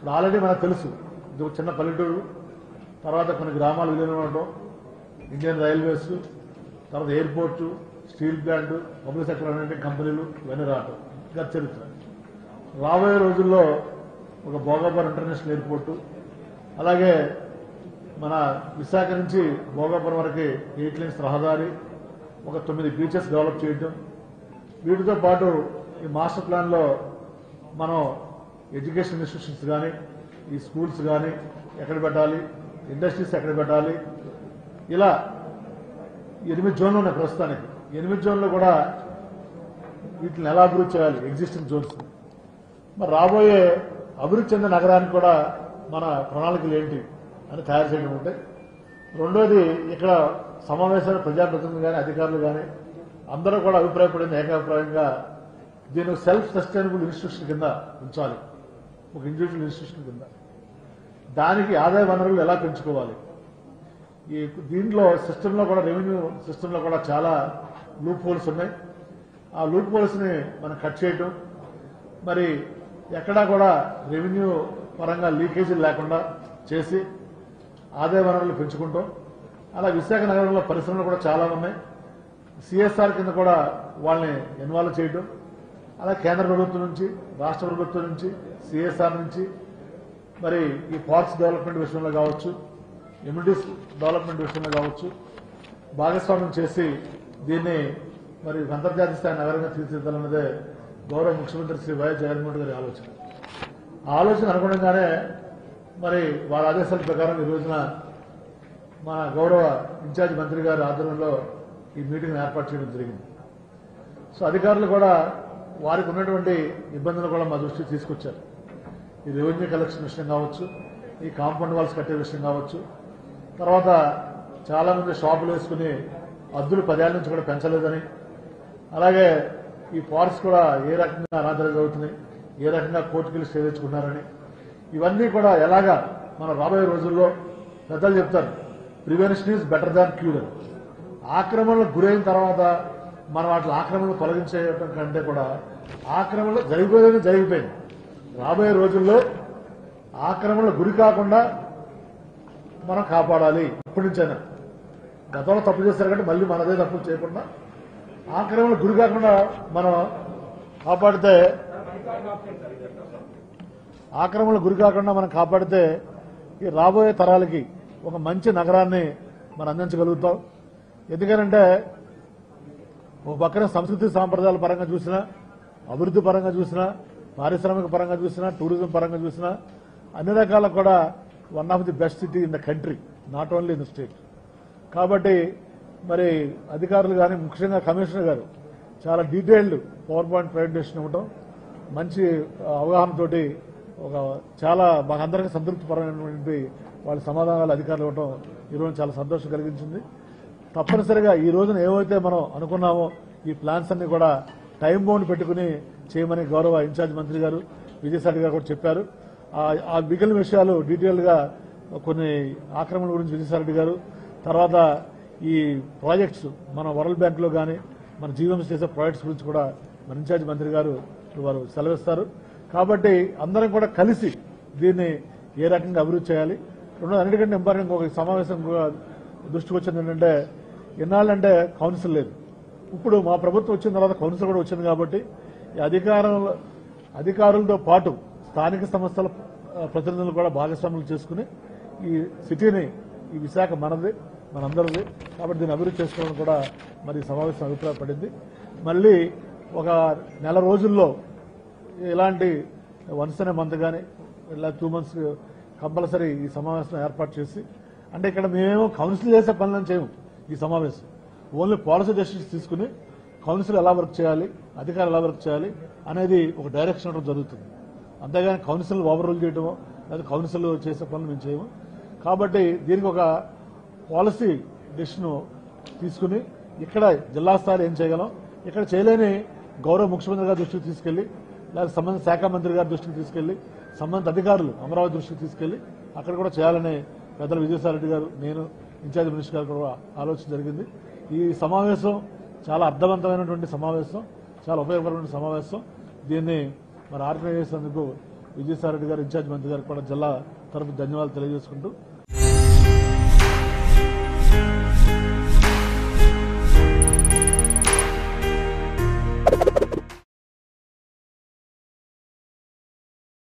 ఇప్పుడు ఆల్రెడీ మనకు తెలుసు ఇది ఒక చిన్న పల్లెటూరు తర్వాత కొన్ని గ్రామాలు విలీనం అవడం ఇండియన్ రైల్వేస్ తర్వాత airport steel plant public sector అనే కంపెనీలు ఇవన్నీ రావటం గత చరిత్ర రాబోయే రోజుల్లో ఒక భోగాపురం ఇంటర్నేషనల్ ఎయిర్పోర్టు అలాగే మన విశాఖ నుంచి భోగాపురం వరకు ఎయిట్ లైన్స్ రహదారి ఒక తొమ్మిది బీచెస్ డెవలప్ చేయడం వీటితో పాటు ఈ మాస్టర్ ప్లాన్లో మనం ఎడ్యుకేషన్ ఇన్స్టిట్యూషన్స్ కానీ ఈ స్కూల్స్ కానీ ఎక్కడ పెట్టాలి ఇండస్ట్రీస్ ఎక్కడ పెట్టాలి ఇలా ఎనిమిది జోన్లు ఉన్నాయి ప్రస్తుతానికి ఎనిమిది జోన్లు కూడా వీటిని ఎలా అభివృద్ధి చేయాలి ఎగ్జిస్టింగ్ జోన్స్ మరి రాబోయే అభివృద్ధి చెందిన నగరానికి కూడా మన ప్రణాళికలు ఏంటి అని తయారు చేయడం ఉంటే రెండోది ఇక్కడ సమావేశాలు ప్రజాప్రతినిధులు కానీ అధికారులు కానీ అందరూ కూడా అభిప్రాయపడింది ఏకాభిప్రాయంగా దీన్ని సెల్ఫ్ సస్టైనబుల్ ఇన్స్టిట్యూషన్ కింద ఉంచాలి ఒక ఇండివిజువల్ ఇన్స్టిట్యూషన్ కింద దానికి ఆదాయ వనరులు ఎలా పెంచుకోవాలి ఈ దీంట్లో సిస్టంలో కూడా రెవెన్యూ సిస్టంలో కూడా చాలా లూప్ హోల్స్ ఉన్నాయి ఆ లూప్ హోల్స్ ని మనం కట్ చేయటం మరి ఎక్కడా కూడా రెవెన్యూ పరంగా లీకేజీలు లేకుండా చేసి ఆదాయ వనరులు పెంచుకుంటాం అలా విశాఖ నగరంలో పరిశ్రమలు కూడా చాలా ఉన్నాయి సిఎస్ఆర్ కింద కూడా వాళ్ళని ఇన్వాల్వ్ చేయటం అలా కేంద్ర ప్రభుత్వం నుంచి రాష్ట్ర ప్రభుత్వం నుంచి సిఎస్ఆర్ నుంచి మరి ఈ పార్క్స్ డెవలప్మెంట్ విషయంలో కావచ్చు ఇమ్యూనిటీస్ డెవలప్మెంట్ విషయంలో కావచ్చు భాగస్వామ్యం చేసి దీన్ని మరి అంతర్జాతీయ స్థాయి నగరంగా తీర్చిదిద్దాలన్నదే గౌరవ ముఖ్యమంత్రి శ్రీ వైఎస్ జగన్మోహన్ గారి ఆలోచన ఆ ఆలోచన అనుగుణంగానే మరి వారి ఆదేశాల ప్రకారం ఈ రోజున మన గౌరవ ఇన్ఛార్జ్ మంత్రి గారి ఆధ్వర్యంలో ఈ మీటింగ్ ఏర్పాటు చేయడం జరిగింది సో అధికారులు కూడా వారికి ఉన్నటువంటి ఇబ్బందులు కూడా మా దృష్టికి తీసుకొచ్చారు ఈ రెవెన్యూ కలెక్షన్ విషయం కావచ్చు ఈ కాంపౌండ్ వాల్స్ కట్టే విషయం కావచ్చు తర్వాత చాలా మంది షాపులు వేసుకుని అద్దులు పదేళ్ల నుంచి కూడా పెంచలేదని అలాగే ఈ ఫారెస్ట్ కూడా ఏ రకంగా అనాథాలు జరుగుతున్నాయి ఏ రకంగా కోర్టుకెళ్ళి స్టే తెచ్చుకున్నారని ఇవన్నీ కూడా ఎలాగా మనం రాబోయే రోజుల్లో పెద్దలు చెప్తారు prevention is better than cure అని ఆక్రమణలకు గురైన తర్వాత మనం వాటి ఆక్రమణలు తొలగించేయటం కంటే కూడా ఆక్రమణలు జరిగిపోయేది జరిగిపోయింది రాబోయే రోజుల్లో ఆక్రమణలు గురి కాకుండా మనం కాపాడాలి ఇప్పటి నుంచైనా గతంలో తప్పు చేశారు కాబట్టి మళ్ళీ మనదే తప్పులు చేయకుండా ఆక్రమణలు గురి కాకుండా మనం కాపాడితే ఆక్రమణలు గురి కాకుండా మనం కాపాడితే ఈ రాబోయే తరాలకి ఒక మంచి నగరాన్ని మనం అందించగలుగుతాం ఎందుకనంటే ఒక పక్కన సంస్కృతి సాంప్రదాయాల పరంగా చూసినా అభివృద్ధి పరంగా చూసినా పారిశ్రామిక పరంగా చూసినా టూరిజం పరంగా చూసినా అన్ని రకాల కూడా one of the best city in the country not only in the state కాబట్టి మరి అధికారులు కానీ ముఖ్యంగా కమిషనర్ గారు చాలా డీటెయిల్డ్ పవర్ పాయింట్ ప్రజెంటేషన్ ఇవ్వటం మంచి అవగాహనతోటి ఒక చాలా మాకందరికీ సంతృప్తిపరమైనటువంటి వాళ్ళ సమాధానాలు అధికారులు ఇవ్వటం ఈరోజు చాలా సంతోషం కలిగించింది తప్పనిసరిగా ఈ రోజున ఏవైతే మనం అనుకున్నామో ఈ ప్లాన్స్ అన్ని కూడా టైం బౌండ్ పెట్టుకుని చేయమని గౌరవ ఇన్ఛార్జ్ మంత్రి గారు విజయసాయి గారు కూడా చెప్పారు ఆ- ఆ మిగిలిన విషయాలు డీటెయిల్ గా కొన్ని ఆక్రమణల గురించి విజయసాయి గారు తర్వాత ఈ ప్రాజెక్ట్స్ మన వరల్డ్ బ్యాంక్ లో కానీ మన జీవనం చేసే ప్రాజెక్ట్స్ గురించి కూడా మన ఇన్ఛార్జ్ మంత్రి గారు వారు సెలవిస్తారు కాబట్టి అందరం కూడా కలిసి దీన్ని ఏ రకంగా అభివృద్ధి చేయాలి రెండు అన్నిటికంటే ఇంపార్టెంట్ ఇంకొక సమావేశం కూడా దృష్టికి వచ్చింది ఏంటంటే ఎన్నాళ్ళంటే కౌన్సిల్ లేదు ఇప్పుడు మా ప్రభుత్వం వచ్చిన తర్వాత కౌన్సిల్ కూడా వచ్చింది కాబట్టి ఈ అధికారం అధికారులతో పాటు స్థానిక సంస్థల ఆ, ప్రతినిధులు కూడా భాగస్వాములు చేసుకుని ఈ సిటీని ఈ విశాఖ మనది మనందరిది కాబట్టి దీన్ని అభివృద్ధి చేసుకోవడం కూడా మరి ఈ సమావేశం అభిప్రాయపడింది మళ్ళీ ఒక నెల రోజుల్లో ఇలాంటి వన్స్ అనే మంత్ కానీ ఇలా టూ మంత్స్ కంపల్సరీ ఈ సమావేశం ఏర్పాటు చేసి అంటే ఇక్కడ మేమేమో కౌన్సిల్ చేసే పనులను చేయము ఈ సమావేశం ఓన్లీ పాలసీ డెసిషన్స్ తీసుకుని కౌన్సిల్ ఎలా వర్క్ చేయాలి అధికారులు ఎలా వర్క్ చేయాలి అనేది ఒక డైరెక్షన్ ఇవ్వడం జరుగుతుంది అంతేగాని కౌన్సిల్ ఓవర్ రూల్ చేయడమో లేదా కౌన్సిల్ చేసే పనులు మేము చేయము కాబట్టి దీనికి ఒక పాలసీ డెసిషన్ తీసుకుని ఇక్కడ జిల్లా స్థాయిలో ఏం చేయగలం ఇక్కడ చేయలేని గౌరవ ముఖ్యమంత్రి గారి దృష్టికి తీసుకెళ్లి లేదా సంబంధిత శాఖ మంత్రి గారి దృష్టికి తీసుకెళ్లి సంబంధిత అధికారులు అమరావతి దృష్టికి తీసుకెళ్లి అక్కడ కూడా చేయాలని పెద్దల విజయసాయి రెడ్డి గారు నేను ఇన్ఛార్జ్ మినిస్టర్ గారు కూడా ఆలోచన జరిగింది ఈ సమావేశం చాలా అర్థవంతమైనటువంటి సమావేశం చాలా ఉపయోగకరమైన సమావేశం దీన్ని మరి ఆర్గనైజ్ చేసినందుకు విజయసాయి రెడ్డి గారు ఇన్ఛార్జ్ మంత్రి గారికి కూడా జిల్లా తరపు ధన్యవాదాలు తెలియజేసుకుంటూ